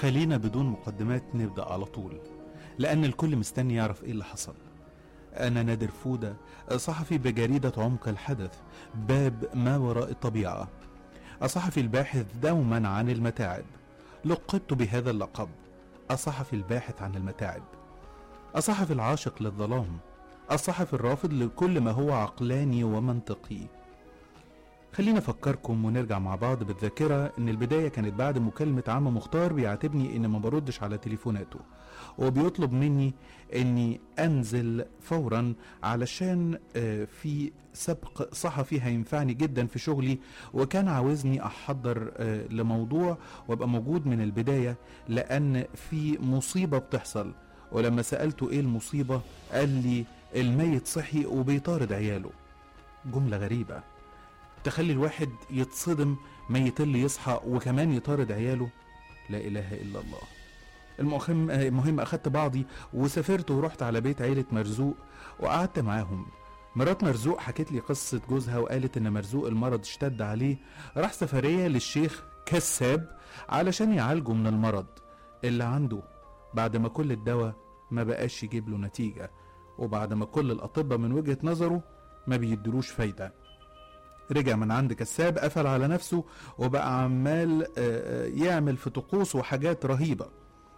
خلينا بدون مقدمات نبدأ على طول لأن الكل مستني يعرف إيه اللي حصل أنا نادر فودة صحفي بجريدة عمق الحدث باب ما وراء الطبيعة الصحفي الباحث دوما عن المتاعب لقبت بهذا اللقب الصحفي الباحث عن المتاعب الصحفي العاشق للظلام الصحفي الرافض لكل ما هو عقلاني ومنطقي خلينا افكركم ونرجع مع بعض بالذاكرة ان البداية كانت بعد مكالمة عم مختار بيعاتبني ان ما بردش على تليفوناته وبيطلب مني اني انزل فورا علشان آه، في سبق صحفي هينفعني جدا في شغلي وكان عاوزني احضر آه، لموضوع وابقى موجود من البداية لان في مصيبة بتحصل ولما سألته ايه المصيبة قال لي الميت صحي وبيطارد عياله جملة غريبة تخلي الواحد يتصدم ميت اللي يصحى وكمان يطارد عياله لا اله الا الله المهم المهم اخدت بعضي وسافرت ورحت على بيت عيلة مرزوق وقعدت معاهم مرات مرزوق حكت لي قصة جوزها وقالت ان مرزوق المرض اشتد عليه راح سفرية للشيخ كساب علشان يعالجه من المرض اللي عنده بعد ما كل الدواء ما بقاش يجيب له نتيجة وبعد ما كل الأطباء من وجهة نظره ما بيدلوش فايدة رجع من عند كساب قفل على نفسه وبقى عمال آه، آه، يعمل في طقوس وحاجات رهيبة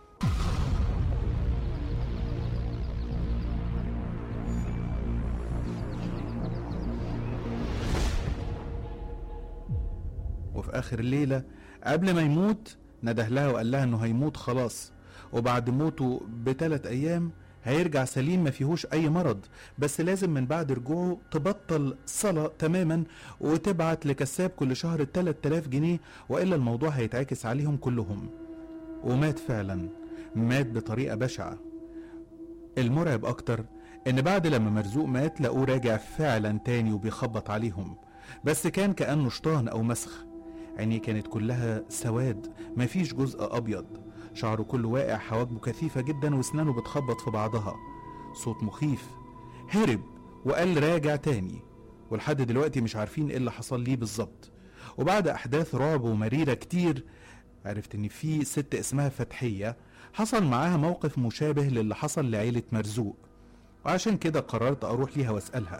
وفي آخر الليلة قبل ما يموت نده لها وقال لها انه هيموت خلاص وبعد موته بثلاث ايام هيرجع سليم ما فيهوش اي مرض بس لازم من بعد رجوعه تبطل صلاة تماما وتبعت لكساب كل شهر 3000 جنيه والا الموضوع هيتعكس عليهم كلهم ومات فعلا مات بطريقة بشعة المرعب اكتر ان بعد لما مرزوق مات لقوه راجع فعلا تاني وبيخبط عليهم بس كان كأنه شيطان او مسخ عينيه كانت كلها سواد مفيش جزء ابيض شعره كله واقع حواجبه كثيفة جدا واسنانه بتخبط في بعضها صوت مخيف هرب وقال راجع تاني ولحد دلوقتي مش عارفين ايه اللي حصل ليه بالظبط وبعد احداث رعب ومريرة كتير عرفت ان في ست اسمها فتحية حصل معاها موقف مشابه للي حصل لعيلة مرزوق وعشان كده قررت اروح ليها واسألها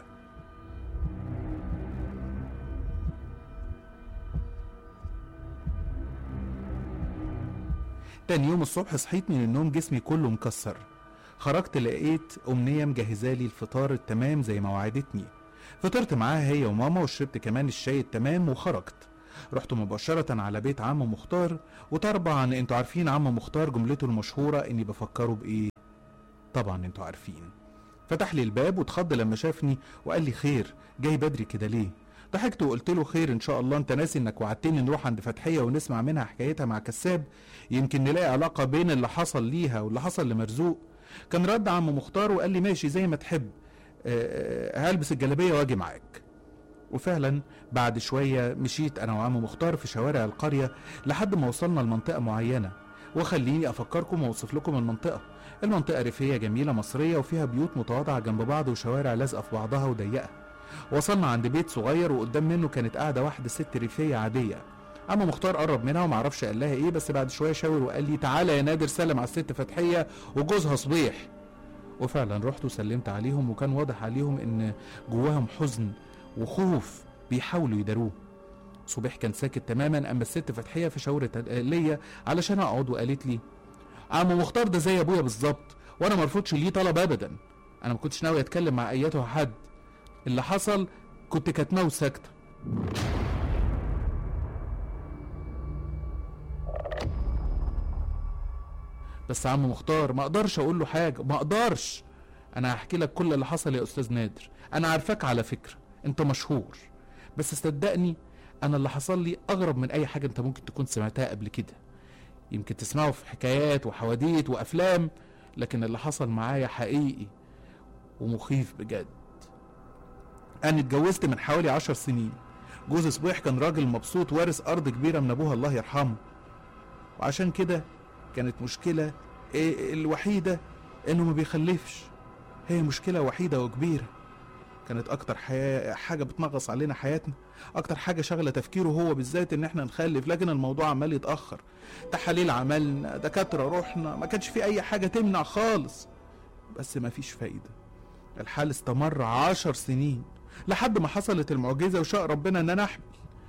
تاني يوم الصبح صحيت من النوم جسمي كله مكسر خرجت لقيت أمنية مجهزالي الفطار التمام زي ما وعدتني فطرت معاها هي وماما وشربت كمان الشاي التمام وخرجت رحت مباشرة على بيت عم مختار وطبعا انتوا عارفين عم مختار جملته المشهورة اني بفكره بايه طبعا انتوا عارفين فتح لي الباب واتخض لما شافني وقال لي خير جاي بدري كده ليه ضحكت وقلت له خير ان شاء الله انت ناسي انك وعدتني نروح عند فتحيه ونسمع منها حكايتها مع كساب يمكن نلاقي علاقه بين اللي حصل ليها واللي حصل لمرزوق كان رد عم مختار وقال لي ماشي زي ما تحب أه هلبس الجلابيه واجي معاك وفعلا بعد شوية مشيت أنا وعم مختار في شوارع القرية لحد ما وصلنا لمنطقة معينة وخليني أفكركم وأوصف لكم المنطقة المنطقة ريفية جميلة مصرية وفيها بيوت متواضعة جنب بعض وشوارع لازقة في بعضها وضيقة وصلنا عند بيت صغير وقدام منه كانت قاعدة واحدة ست ريفية عادية عم مختار قرب منها ومعرفش قال لها ايه بس بعد شوية شاور وقال لي تعالى يا نادر سلم على الست فتحية وجوزها صبيح وفعلا رحت وسلمت عليهم وكان واضح عليهم ان جواهم حزن وخوف بيحاولوا يداروه صبيح كان ساكت تماما اما الست فتحية في شاورت ليا علشان اقعد وقالت لي عم مختار ده زي ابويا بالظبط وانا مرفوضش ليه طلب ابدا انا ما كنتش ناوي اتكلم مع ايته حد اللي حصل كنت كاتماه وساكته بس عم مختار ما اقدرش اقول له حاجه ما اقدرش انا هحكي لك كل اللي حصل يا استاذ نادر انا عارفاك على فكره انت مشهور بس صدقني انا اللي حصل لي اغرب من اي حاجه انت ممكن تكون سمعتها قبل كده يمكن تسمعه في حكايات وحواديت وافلام لكن اللي حصل معايا حقيقي ومخيف بجد انا اتجوزت من حوالي عشر سنين جوز صبيح كان راجل مبسوط وارث ارض كبيره من ابوها الله يرحمه وعشان كده كانت مشكله إيه الوحيده انه ما بيخلفش هي مشكله وحيده وكبيره كانت اكتر حياة حاجه بتنغص علينا حياتنا اكتر حاجه شغله تفكيره هو بالذات ان احنا نخلف لكن الموضوع عمال يتاخر تحاليل عملنا دكاتره رحنا ما كانش في اي حاجه تمنع خالص بس ما فيش فايده الحال استمر عشر سنين لحد ما حصلت المعجزه وشاء ربنا ان انا احمل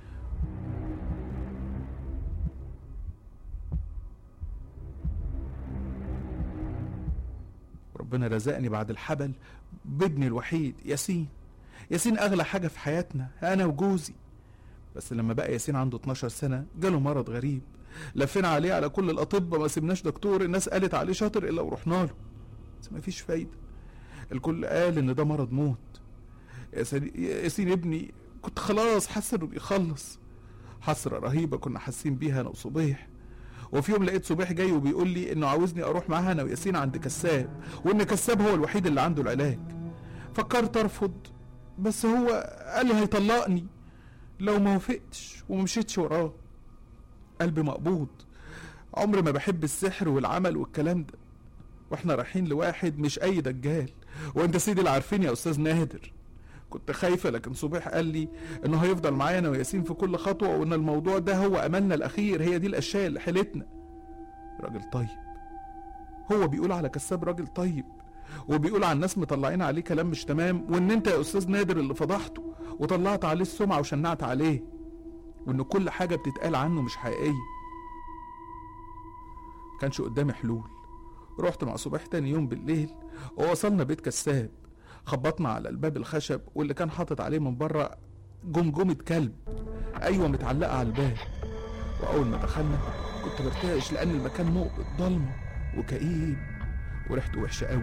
ربنا رزقني بعد الحبل بابني الوحيد ياسين ياسين اغلى حاجه في حياتنا انا وجوزي بس لما بقى ياسين عنده 12 سنه جاله مرض غريب لفينا عليه على كل الاطباء ما سيبناش دكتور الناس قالت عليه شاطر الا ورحنا له بس ما فيش فايده الكل قال ان ده مرض موت ياسين ياسين ابني كنت خلاص حاسس انه بيخلص حسره رهيبه كنا حاسين بيها انا وصبيح وفي يوم لقيت صبيح جاي وبيقول لي انه عاوزني اروح معاها انا وياسين عند كساب وان كساب هو الوحيد اللي عنده العلاج فكرت ارفض بس هو قال لي هيطلقني لو ما وافقتش وما مشيتش وراه قلبي مقبوض عمري ما بحب السحر والعمل والكلام ده واحنا رايحين لواحد مش اي دجال وانت سيدي اللي عارفين يا استاذ نادر كنت خايفة لكن صبيح قال لي انه هيفضل معايا انا وياسين في كل خطوة وان الموضوع ده هو املنا الاخير هي دي الاشياء اللي حيلتنا راجل طيب هو بيقول على كساب راجل طيب وبيقول على الناس مطلعين عليه كلام مش تمام وان انت يا استاذ نادر اللي فضحته وطلعت عليه السمعة وشنعت عليه وان كل حاجة بتتقال عنه مش حقيقية كانش قدامي حلول رحت مع صباح تاني يوم بالليل ووصلنا بيت كساب خبطنا على الباب الخشب واللي كان حاطط عليه من بره جمجمة كلب أيوة متعلقة على الباب وأول ما دخلنا كنت برتعش لأن المكان مقبض ضلمة وكئيب وريحته وحشة قوي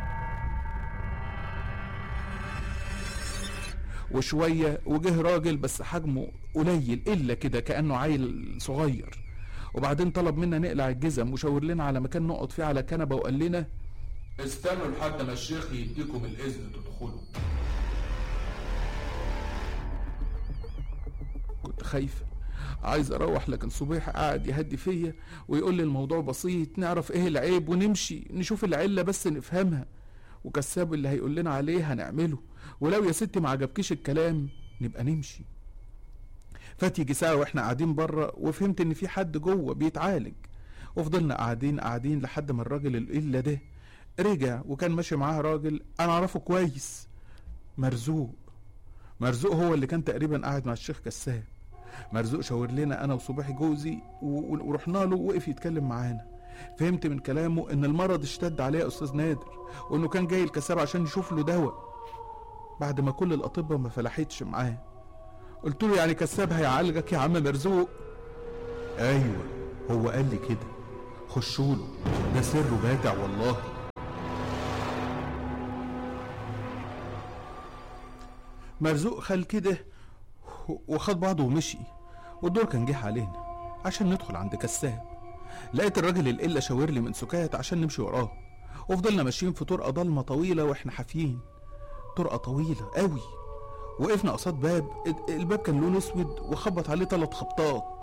وشوية وجه راجل بس حجمه قليل إلا كده كأنه عيل صغير وبعدين طلب منا نقلع الجزم وشاور لنا على مكان نقعد فيه على كنبة وقال لنا استنوا لحد ما الشيخ يديكم الاذن تدخلوا كنت خايفة عايز اروح لكن صبيح قاعد يهدي فيا ويقول لي الموضوع بسيط نعرف ايه العيب ونمشي نشوف العلة بس نفهمها وكساب اللي هيقول لنا عليه هنعمله ولو يا ستي ما عجبكيش الكلام نبقى نمشي فات يجي ساعة واحنا قاعدين بره وفهمت ان في حد جوه بيتعالج وفضلنا قاعدين قاعدين لحد ما الراجل القلة ده رجع وكان ماشي معاه راجل انا اعرفه كويس مرزوق مرزوق هو اللي كان تقريبا قاعد مع الشيخ كساب مرزوق شاور لنا انا وصباحي جوزي و- ورحنا له وقف يتكلم معانا فهمت من كلامه ان المرض اشتد عليه يا استاذ نادر وانه كان جاي الكساب عشان يشوف له دواء بعد ما كل الاطباء ما فلحتش معاه قلت له يعني كساب هيعالجك يا عم مرزوق ايوه هو قال لي كده خشوا له ده سره باتع والله مرزوق خال كده وخد بعضه ومشي والدور كان جه علينا عشان ندخل عند كساب لقيت الراجل القلة شاور لي من سكات عشان نمشي وراه وفضلنا ماشيين في طرقة ضلمة طويلة واحنا حافيين طرقة طويلة قوي وقفنا قصاد باب الباب كان لونه اسود وخبط عليه ثلاث خبطات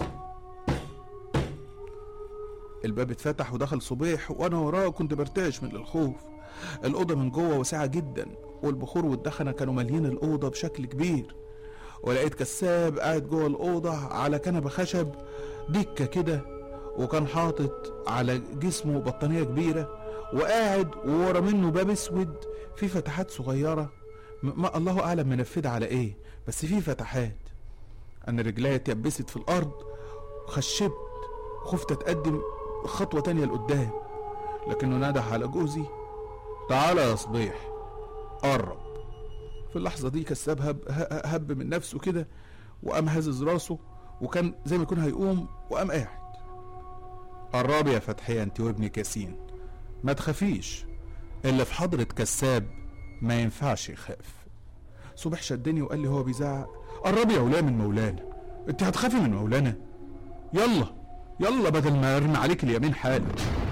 الباب اتفتح ودخل صبيح وانا وراه كنت برتعش من الخوف الأوضة من جوه واسعة جدا والبخور والدخنة كانوا مالين الأوضة بشكل كبير ولقيت كساب قاعد جوه الأوضة على كنبة خشب دكة كده وكان حاطط على جسمه بطانية كبيرة وقاعد وورا منه باب اسود فيه فتحات صغيرة م- ما الله أعلم منفذة على إيه بس فيه فتحات أنا رجليا اتيبست في الأرض خشبت خفت أتقدم خطوة تانية لقدام لكنه نده على جوزي تعالى يا صبيح قرب في اللحظة دي كساب هب, ه- هب من نفسه كده وقام هزز راسه وكان زي ما يكون هيقوم وقام قاعد قربي يا فتحية انت وابنك ياسين ما تخافيش اللي في حضرة كساب ما ينفعش يخاف صبح شدني وقال لي هو بيزعق قربي يا ولاء من مولانا انت هتخافي من مولانا يلا يلا بدل ما ارمي عليك اليمين حالا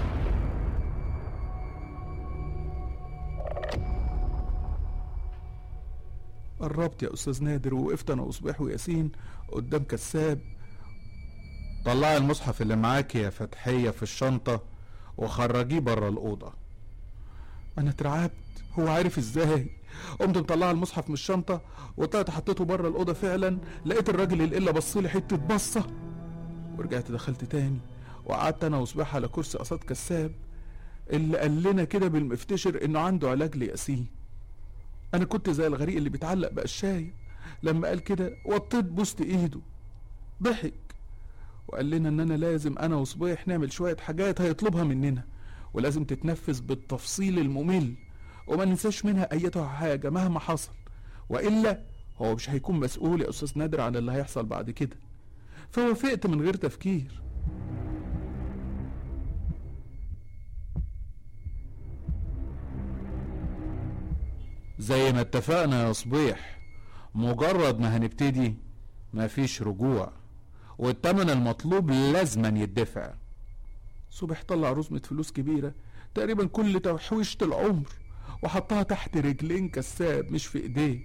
قربت يا استاذ نادر ووقفت انا وصبيح وياسين قدام كساب طلعي المصحف اللي معاكي يا فتحية في الشنطة وخرجيه بره الأوضة أنا اترعبت هو عارف ازاي قمت مطلعه المصحف من الشنطه وطلعت حطيته بره الاوضه فعلا لقيت الراجل القله بصلي حته بصه ورجعت دخلت تاني وقعدت انا وصباح على كرسي قصاد كساب اللي قال لنا كده بالمفتشر انه عنده علاج لياسين انا كنت زي الغريق اللي بيتعلق بقشايه لما قال كده وطيت بوست ايده ضحك وقال لنا اننا لازم انا وصبيح نعمل شويه حاجات هيطلبها مننا ولازم تتنفذ بالتفصيل الممل وما ننساش منها ايتها حاجه مهما حصل والا هو مش هيكون مسؤول يا استاذ نادر عن اللي هيحصل بعد كده فوافقت من غير تفكير زي ما اتفقنا يا صبيح مجرد ما هنبتدي مفيش رجوع والتمن المطلوب لازما يدفع صبح طلع رزمة فلوس كبيرة تقريبا كل تحويشة العمر وحطها تحت رجلين كساب مش في ايديه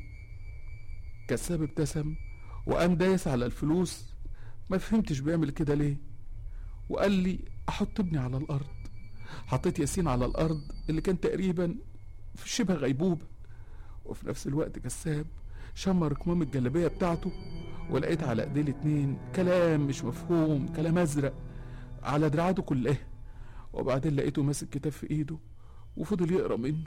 كساب ابتسم وقام دايس على الفلوس ما فهمتش بيعمل كده ليه وقال لي احط ابني على الارض حطيت ياسين على الارض اللي كان تقريبا في شبه غيبوبة وفي نفس الوقت كساب شمر كمام الجلابية بتاعته ولقيت على ايديه الاتنين كلام مش مفهوم كلام ازرق على دراعاته كلها وبعدين لقيته ماسك كتاب في ايده وفضل يقرا منه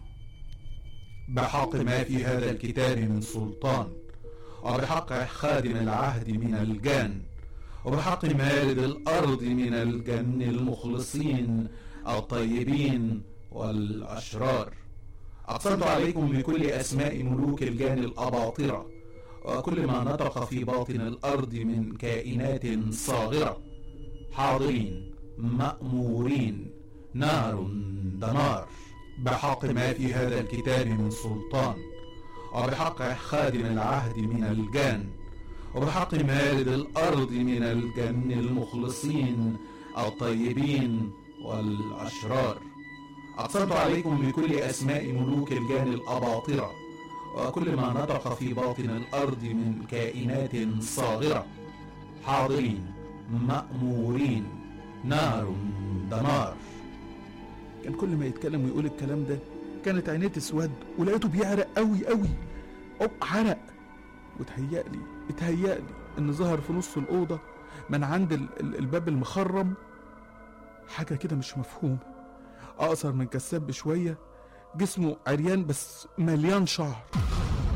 بحق ما في هذا الكتاب من سلطان وبحق خادم العهد من الجان وبحق مارد الأرض من الجن المخلصين الطيبين والأشرار أقسمت عليكم بكل أسماء ملوك الجان الأباطرة وكل ما نطق في باطن الأرض من كائنات صاغرة حاضرين مأمورين نار دمار بحق ما في هذا الكتاب من سلطان وبحق خادم العهد من الجان وبحق مارد الأرض من الجن المخلصين الطيبين والأشرار أقسمت عليكم بكل أسماء ملوك الجان الأباطرة وكل ما نطق في باطن الأرض من كائنات صاغرة حاضرين مأمورين نار دمار كان كل ما يتكلم ويقول الكلام ده كانت عينيه تسود ولقيته بيعرق قوي قوي أو عرق وتهيألي اتهيألي ان ظهر في نص الأوضة من عند ال- ال- الباب المخرم حاجة كده مش مفهومة أقصر من كساب بشوية جسمه عريان بس مليان شعر